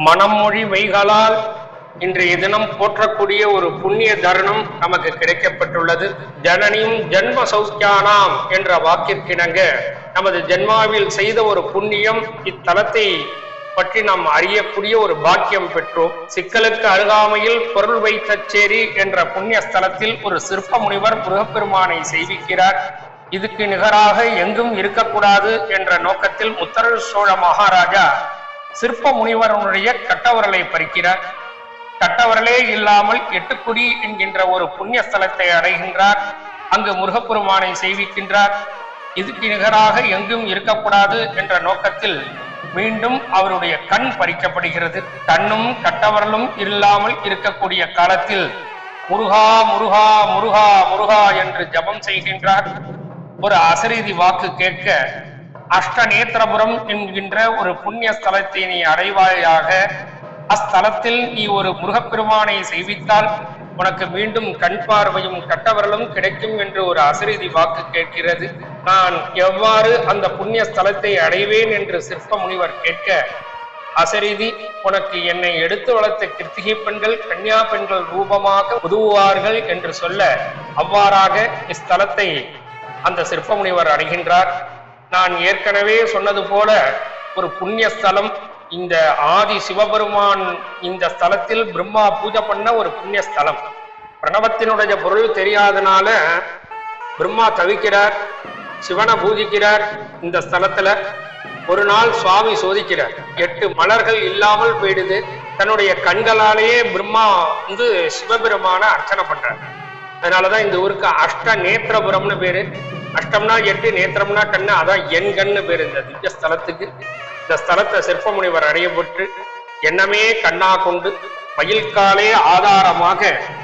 மனமொழி மெய்களால் இன்றைய தினம் போற்றக்கூடிய ஒரு புண்ணிய தருணம் நமக்கு கிடைக்கப்பட்டுள்ளது ஜனனியும் ஜன்ம சௌக்கியானாம் என்ற வாக்கிற்கிணங்க நமது ஜென்மாவில் செய்த ஒரு புண்ணியம் இத்தலத்தை பற்றி நாம் அறியக்கூடிய ஒரு பாக்கியம் பெற்றோம் சிக்கலுக்கு அருகாமையில் பொருள் வைத்தச்சேரி என்ற புண்ணிய ஸ்தலத்தில் ஒரு சிற்ப முனிவர் முருகப்பெருமானை செய்விக்கிறார் இதுக்கு நிகராக எங்கும் இருக்கக்கூடாது என்ற நோக்கத்தில் முத்தர சோழ மகாராஜா சிற்ப முனிவருடைய கட்டவரலை பறிக்கிறார் கட்டவரலே இல்லாமல் எட்டுக்குடி என்கின்ற ஒரு புண்ணிய ஸ்தலத்தை அடைகின்றார் அங்கு முருகப்பெருமானை செய்விக்கின்றார் இதுக்கு நிகராக எங்கும் இருக்கக்கூடாது என்ற நோக்கத்தில் மீண்டும் அவருடைய கண் பறிக்கப்படுகிறது கண்ணும் கட்டவரலும் இல்லாமல் இருக்கக்கூடிய காலத்தில் முருகா முருகா முருகா முருகா என்று ஜபம் செய்கின்றார் ஒரு அசரீதி வாக்கு கேட்க அஷ்டநேத்திரபுரம் என்கின்ற ஒரு புண்ணிய ஸ்தலத்தை நீ அடைவாயாக அஸ்தலத்தில் நீ ஒரு முருகப்பெருமானை செய்வித்தால் உனக்கு மீண்டும் கண் பார்வையும் கட்டவரலும் கிடைக்கும் என்று ஒரு அசரீதி வாக்கு கேட்கிறது நான் எவ்வாறு அந்த புண்ணிய ஸ்தலத்தை அடைவேன் என்று சிற்ப முனிவர் கேட்க அசரீதி உனக்கு என்னை எடுத்து வளர்த்த கிருத்திகை பெண்கள் கன்னியா பெண்கள் ரூபமாக உதவுவார்கள் என்று சொல்ல அவ்வாறாக இஸ்தலத்தை அந்த சிற்ப முனிவர் அடைகின்றார் நான் ஏற்கனவே சொன்னது போல ஒரு புண்ணிய ஸ்தலம் இந்த ஆதி சிவபெருமான் இந்த ஸ்தலத்தில் பிரம்மா பூஜை பண்ண ஒரு புண்ணிய ஸ்தலம் பிரணவத்தினுடைய பொருள் தெரியாதனால பிரம்மா தவிக்கிறார் சிவனை பூஜிக்கிறார் இந்த ஸ்தலத்துல ஒரு நாள் சுவாமி சோதிக்கிறார் எட்டு மலர்கள் இல்லாமல் போயிடுது தன்னுடைய கண்களாலேயே பிரம்மா வந்து சிவபெருமான அர்ச்சனை பண்றார் அதனாலதான் இந்த ஊருக்கு அஷ்ட நேத்திரபுரம்னு பேரு அஷ்டம்னா எட்டு நேத்திரம்னா கண்ணு அதான் என் கண்ணு பேரு இந்த திவ்ய ஸ்தலத்துக்கு இந்த ஸ்தலத்தை சிற்ப முனிவர் அடையப்பட்டு எண்ணமே கண்ணா கொண்டு மயில்காலே ஆதாரமாக